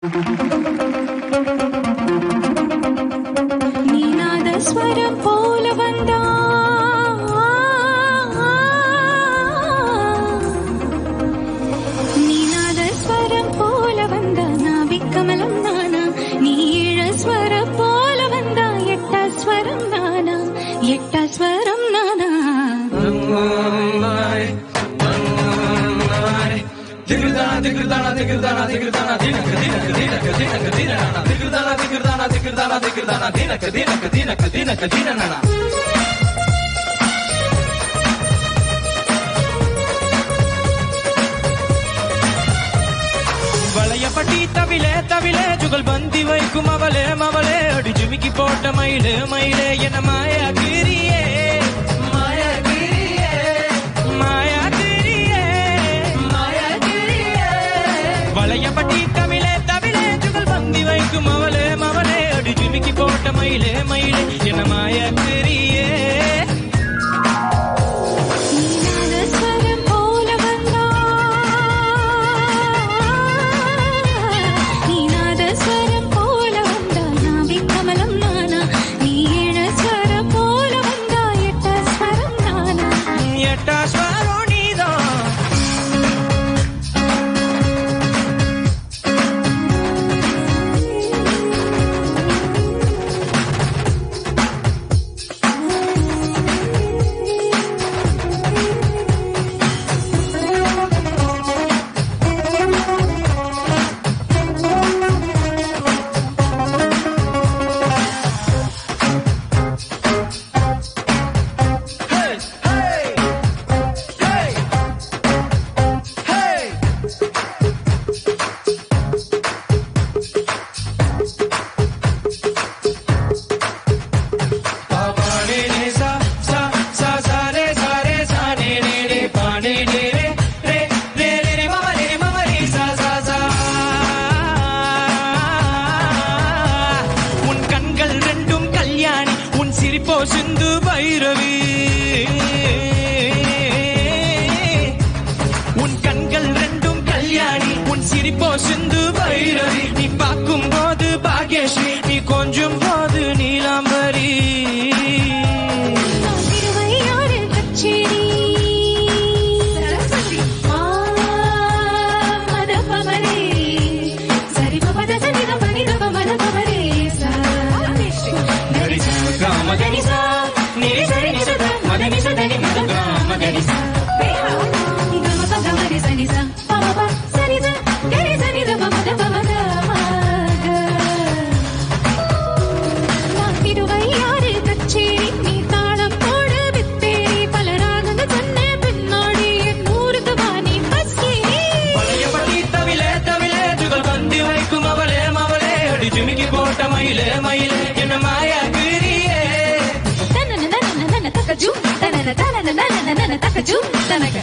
நீநாத ஸ்வரம் போல வந்தா நீநாத ஸ்வரம் போல வந்தா நாவிக்கமலம் நானா நீ ஏழ ஸ்வர போல வந்தா எட்ட ஸ்வரம் நானா எட்ட ஸ்வரம் நானா வளையப்பட்டி தவிலே தவிலே ஜுகல் பந்தி வைக்கும் அவளே மவளே அடி ஜுமிக்கி போட்ட மயிலே மயிலே என மாயா கிரியே மாயா கிரியே மாயா கிரியே மாயா கிரியே வளையப்பட்டி தவிலே தவிலே ஜுகல் பந்தி வைக்கும் அவளே மவளே அடி ஜுமிக்கி போட்ட மயிலே மயிலே என மாயா கிரியே நீநாத ஸ்வரம் போல வந்தா நீநாத ஸ்வரம் போல வந்தா நாவிக்கமலம் நானா நீ ஏழ ஸ்வர போல வந்தா எட்ட ஸ்வரம் நானா எட்டா ஸ்வரம் நீதான் Hey, hey, hey, hey. Papa ne ne sa sa sa sa re sa re sa ne ne ne pa ne ne re re re re re mama re mama re sa sa sa உன் கண்கள் ரெண்டும் கல்யாணி உன் சிரிப்போ சிந்து பைரவி உன் கண்கள் ரெண்டும் கல்யாணி உன் சிரிப்போ சிந்து பைரவி நீ பார்க்கும் போது பாக்யஸ்ரீ நீ கொஞ்சம் போது நீலாம்பரி நான் திருவையாறு கச்சேரி ஆ, மதபமரே. சரிபபத சனித பனிதப மதபமரே. சா. கரிசா, காம கரிசா. நிரி சரி நிசத, மத நிசத நி மத காம கரிசா. பேஹா, கம பத மரி சனிசா. பமப சரித, கரி சனிதப மத பமத மக. நான் திருவையாறு கச்சேரி நீ தாளம் போடு வித்தேரி பல ராகங்கள் சொன்ன பின்னாடி என் ஊருக்கு வா நீ பஸ்ஸேரி பழையபடி தவிலே தவிலே துகள் பந்தி வைக்கும் அவளே மவளே அடி ஜிமிக்கி போட்ட மயிலே மயிலே என்ன மாயா கிரியே தனன நனன நன தக்க ஜூம் தனன தனன நனன நன தக்க ஜூம் தனக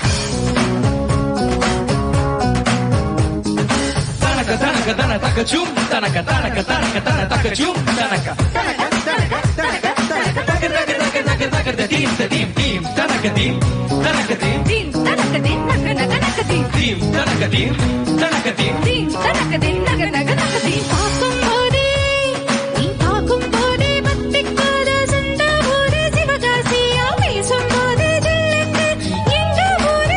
தனக்க தனக்க தன தக்க ஜூம் தனக்க தனக்க தனக்க தன தக்க ஜூம் தனக்க தனக்க தனக்க தனக்க தனக்க தக்க தக்க தக்க தக்க தக்க த தீம் த தீம் தீம் தனக்க தீம் தனக்க தீம் தீம் தனக்க தீம் நக நக நக தீம் தீம் தனக்க தீம் தனக்க தீம் தீம் தனக்க தீம் நக நக நக தீம் பார்க்கும் போதே நீ பார்க்கும் போதே பத்திக்காத சந்த ஊரு சிவகாசியா பேசும் போதே ஜில்லுக்கு எங்க ஊரு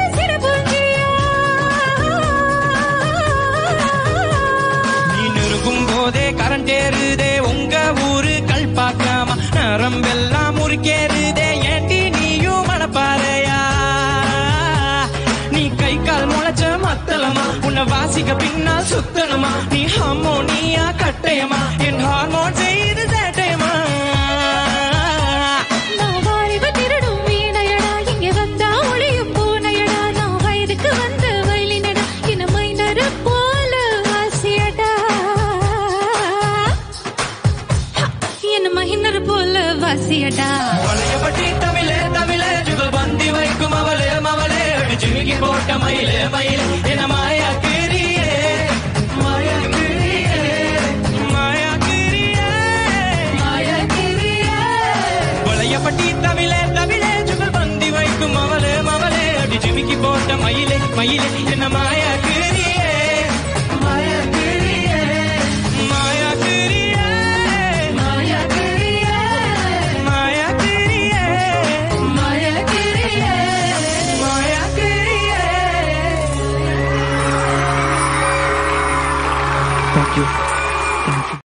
சிறப்புஞ்சியா நீ நெருங்கும் போதே கரண்ட் ஏறுதே உங்க ஊரு கல்பாக்காம நரம்பெல்லாம் முறுக்கேறுதே ஏண்டி நீயும் மனப்பாறையா நீ கை கால் முளைச்ச மத்தளமா உன்னை வாசிக்க பின்னால் சுத்தணுமா நீ ஹார்மோனியா கட்டையமா என் ஹார்மோன் செய்து சேட்டையமா நான் வாலிப திருடும் வீணையடா, இங்கே வந்தா ஒளியும் பூனையடா. நான் வயதுக்கு வந்த வயலினடா, என்ன மைனரு போல வாசியடா. ஹ, என்ன மகினர் போல வாசியடா வளையப்பட்டி தமிழே தமிழே ஜுகல் பந்தி வைக்கும் அவளே மவளே அடி ஜிமிக்கி போட்ட மயிலே மயிலே என மாயா கிரியே மாயா கிரியே மாயா கிரியே மாயா கிரியே வளையப்பட்டி தமிழே தமிழே ஜுகல் பந்தி வைக்கும் அவளே மவளே அடி ஜிமிக்கி போட்ட மயிலே மயிலே என்ன மாயா கிரியே மாயா கிரியே தேங்க்யூ